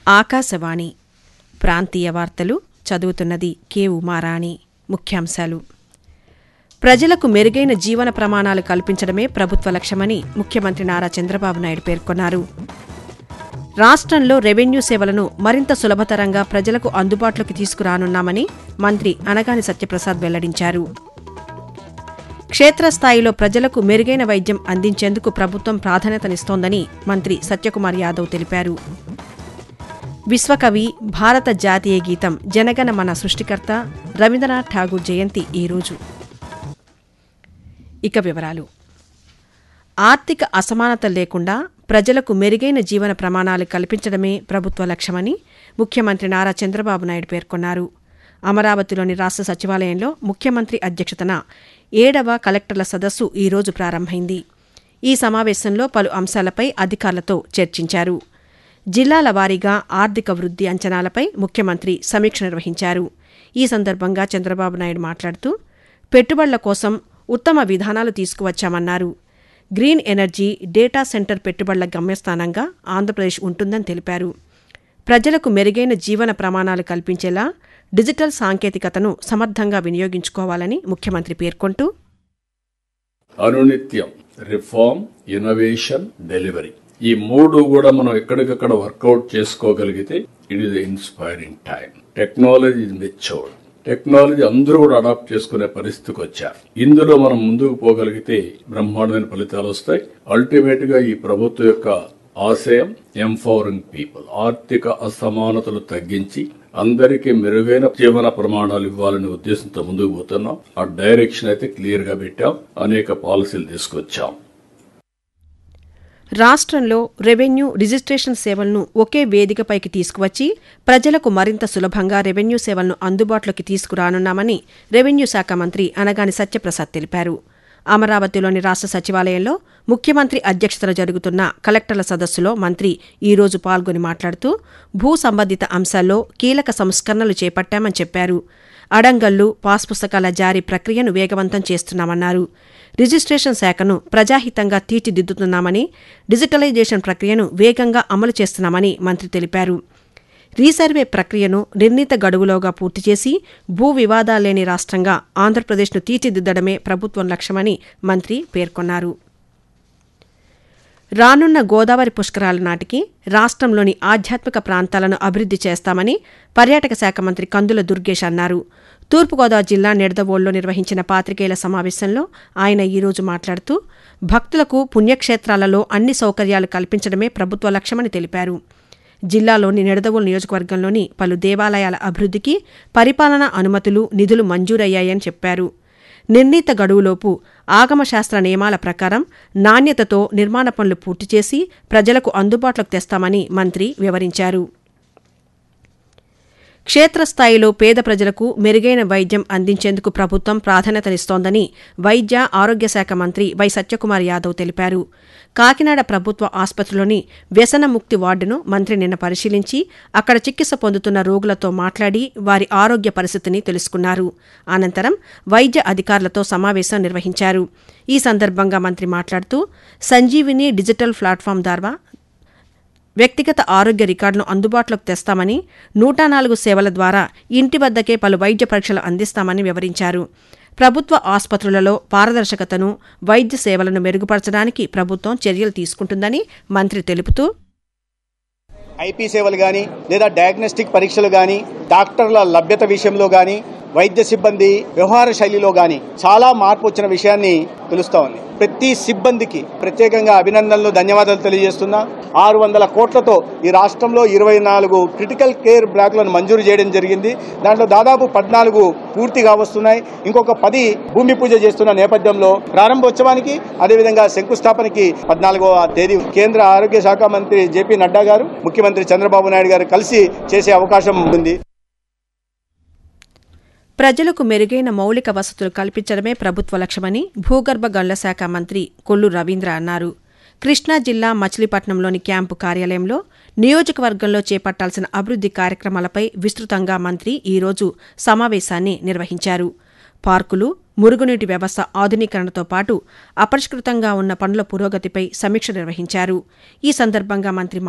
ఆకాశవాణి ప్రాంతీయ వార్తలు చదువుతున్నది కె ఉమారాణి ముఖ్యాంశాలు ప్రజలకు మెరుగైన జీవన ప్రమాణాలు కల్పించడమే ప్రభుత్వ లక్ష్యమని ముఖ్యమంత్రి నారా చంద్రబాబు నాయుడు పేర్కొన్నారు రాష్ట్రంలో రెవెన్యూ సేవలను మరింత సులభతరంగా ప్రజలకు అందుబాటులోకి తీసుకురానున్నామని మంత్రి అనగాని సత్యప్రసాద్ వెల్లడించారు క్షేత్రస్థాయిలో ప్రజలకు మెరుగైన వైద్యం అందించేందుకు ప్రభుత్వం ప్రాధాన్యతనిస్తోందని మంత్రి సత్యకుమార్ యాదవ్ తెలిపారు విశ్వకవి భారత జాతీయ గీతం జనగణ మన సృష్టికర్త రవీంద్రనాథ్ ఠాగూర్ జయంతి ఈరోజు ఇక వివరాలు ఆర్థిక అసమానత లేకుండా ప్రజలకు మెరుగైన జీవన ప్రమాణాలు కల్పించడమే ప్రభుత్వ లక్ష్యమని ముఖ్యమంత్రి నారా చంద్రబాబు నాయుడు పేర్కొన్నారు అమరావతిలోని రాష్ట్ర సచివాలయంలో ముఖ్యమంత్రి అధ్యక్షతన ఏడవ కలెక్టర్ల సదస్సు ఈరోజు ప్రారంభమైంది ఈ సమావేశంలో పలు అంశాలపై అధికారులతో చర్చించారు జిల్లాల వారీగా ఆర్థిక వృద్ధి అంచనాలపై ముఖ్యమంత్రి సమీక్ష నిర్వహించారు ఈ సందర్భంగా చంద్రబాబు నాయుడు మాట్లాడుతూ పెట్టుబడుల కోసం ఉత్తమ విధానాలు తీసుకువచ్చామన్నారు గ్రీన్ ఎనర్జీ డేటా సెంటర్ పెట్టుబడుల గమ్యస్థానంగా ఆంధ్రప్రదేశ్ ఉంటుందని తెలిపారు ప్రజలకు మెరుగైన జీవన ప్రమాణాలు కల్పించేలా డిజిటల్ సాంకేతికతను సమర్థంగా వినియోగించుకోవాలని ముఖ్యమంత్రి పేర్కొంటూ అనునిత్యం రిఫార్మ్ ఇన్నోవేషన్ డెలివరీ ఈ మూడు కూడా మనం ఎక్కడికక్కడ వర్కౌట్ చేసుకోగలిగితే it is inspiring time technology is matured technology అందరూ కూడా అడాప్ట్ చేసుకునే పరిస్థితికి వచ్చారు ఇందులో మనం ముందుకు పోగలిగితే బ్రహ్మాండమైన ఫలితాలు వస్తాయి అల్టిమేట్ గా ఈ ప్రభుత్వం యొక్క ఆశయం ఎంపవరింగ్ పీపుల్ ఆర్థిక అసమానతలు తగ్గించి అందరికీ మెరుగైన జీవన ప్రమాణాలు ఇవ్వాలనే ఉద్దేశంతో ముందుకు పోతున్నాం ఆ డైరెక్షన్ అయితే క్లియర్ గా పెట్టాం అనేక పాలసీలు తీసుకొచ్చాం రాష్ట్రంలో రెవెన్యూ రిజిస్ట్రేషన్ సేవలను ఒకే వేదికపైకి తీసుకువచ్చి ప్రజలకు మరింత సులభంగా రెవెన్యూ సేవలను అందుబాటులోకి తీసుకురానున్నామని రెవెన్యూ శాఖ మంత్రి అనగాని సత్యప్రసాద్ తెలిపారు అమరావతిలోని రాష్ట్ర సచివాలయంలో ముఖ్యమంత్రి అధ్యక్షతన జరుగుతున్న కలెక్టర్ల సదస్సులో మంత్రి ఈ రోజు పాల్గొని మాట్లాడుతూ భూ సంబంధిత అంశాల్లో కీలక సంస్కరణలు చేపట్టామని చెప్పారు అడంగల్లు పాస్ పుస్తకాల జారీ ప్రక్రియను వేగవంతం చేస్తున్నామన్నారు రిజిస్ట్రేషన్ శాఖను ప్రజాహితంగా తీర్చిదిద్దుతున్నామని డిజిటలైజేషన్ ప్రక్రియను వేగంగా అమలు చేస్తున్నామని మంత్రి తెలిపారు రీసర్వే ప్రక్రియను నిర్ణీత గడువులోగా పూర్తి చేసి భూ వివాదాలేని రాష్ట్రంగా ఆంధ్రప్రదేశ్ను తీర్చిదిద్దడమే ప్రభుత్వం లక్ష్యమని మంత్రి పేర్కొన్నారు రానున్న గోదావరి పుష్కరాల నాటికి రాష్ట్రంలోని ఆధ్యాత్మిక ప్రాంతాలను అభివృద్ది చేస్తామని పర్యాటక శాఖ మంత్రి కందుల దుర్గేష్ అన్నారు తూర్పుగోదావరి జిల్లా నిడదవోలులో నిర్వహించిన పాత్రికేయుల సమావేశంలో ఆయన ఈరోజు మాట్లాడుతూ భక్తులకు పుణ్యక్షేత్రాలలో అన్ని సౌకర్యాలు కల్పించడమే ప్రభుత్వ లక్ష్యమని తెలిపారు జిల్లాలోని నిడదవోలు నియోజకవర్గంలోని పలు దేవాలయాల అభివృద్ధికి పరిపాలనా అనుమతులు నిధులు మంజూరయ్యాయని చెప్పారు నిర్ణీత గడువులోపు ఆగమశాస్త్ర నియమాల ప్రకారం నాణ్యతతో నిర్మాణ పనులు పూర్తి చేసి ప్రజలకు అందుబాటులోకి తెస్తామని మంత్రి వివరించారు క్షేత్రస్థాయిలో పేద ప్రజలకు మెరుగైన వైద్యం అందించేందుకు ప్రభుత్వం ప్రాధాన్యతనిస్తోందని వైద్య ఆరోగ్య శాఖ మంత్రి వై సత్యకుమార్ యాదవ్ తెలిపారు కాకినాడ ప్రభుత్వ ఆసుపత్రిలోని వ్యసనముక్తి వార్డును మంత్రి నిన్న పరిశీలించి అక్కడ చికిత్స పొందుతున్న రోగులతో మాట్లాడి వారి ఆరోగ్య పరిస్థితిని తెలుసుకున్నారు అనంతరం వైద్య అధికారులతో సమావేశం నిర్వహించారు ఈ సందర్భంగా మంత్రి మాట్లాడుతూ సంజీవిని డిజిటల్ ప్లాట్ఫామ్ ద్వారా వ్యక్తిగత ఆరోగ్య రికార్డును అందుబాటులోకి తెస్తామని నూట నాలుగు సేవల ద్వారా ఇంటి వద్దకే పలు వైద్య పరీక్షలు అందిస్తామని వివరించారు ప్రభుత్వ ఆసుపత్రులలో పారదర్శకతను వైద్య సేవలను మెరుగుపరచడానికి ప్రభుత్వం చర్యలు తీసుకుంటుందని మంత్రి తెలుపుతూ ఐపీ సేవలు కానీ లేదా డయాగ్నోస్టిక్ పరీక్షలు కానీ డాక్టర్ల లభ్యత విషయంలో కానీ వైద్య సిబ్బంది వ్యవహార శైలిలో కానీ చాలా మార్పు వచ్చిన విషయాన్ని తెలుస్తా ఉంది ప్రతి సిబ్బందికి ప్రత్యేకంగా అభినందనలు ధన్యవాదాలు తెలియజేస్తున్నా ఆరు వందల కోట్లతో ఈ రాష్ట్రంలో ఇరవై నాలుగు క్రిటికల్ కేర్ బ్లాక్లను మంజూరు చేయడం జరిగింది దాంట్లో దాదాపు పద్నాలుగు పూర్తిగా వస్తున్నాయి ఇంకొక పది భూమి పూజ చేస్తున్న నేపథ్యంలో ప్రారంభోత్సవానికి అదేవిధంగా శంకుస్థాపనకి పద్నాలుగవ తేదీ కేంద్ర ఆరోగ్య శాఖ మంత్రి జేపీ నడ్డా గారు ముఖ్యమంత్రి చంద్రబాబు నాయుడు గారు కలిసి చేసే అవకాశం ఉంది ప్రజలకు మెరుగైన మౌలిక వసతులు కల్పించడమే ప్రభుత్వ లక్ష్యమని భూగర్భ గనుల శాఖ మంత్రి కొల్లు రవీంద్ర అన్నారు కృష్ణా జిల్లా మచిలీపట్నంలోని క్యాంపు కార్యాలయంలో నియోజకవర్గంలో చేపట్టాల్సిన అభివృద్ది కార్యక్రమాలపై విస్తృతంగా మంత్రి ఈరోజు సమావేశాన్ని నిర్వహించారు పార్కులు మురుగునీటి వ్యవస్థ ఆధునీకరణతో పాటు అపరిష్కృతంగా ఉన్న పనుల పురోగతిపై సమీక్ష నిర్వహించారు ఈ సందర్భంగా మంత్రి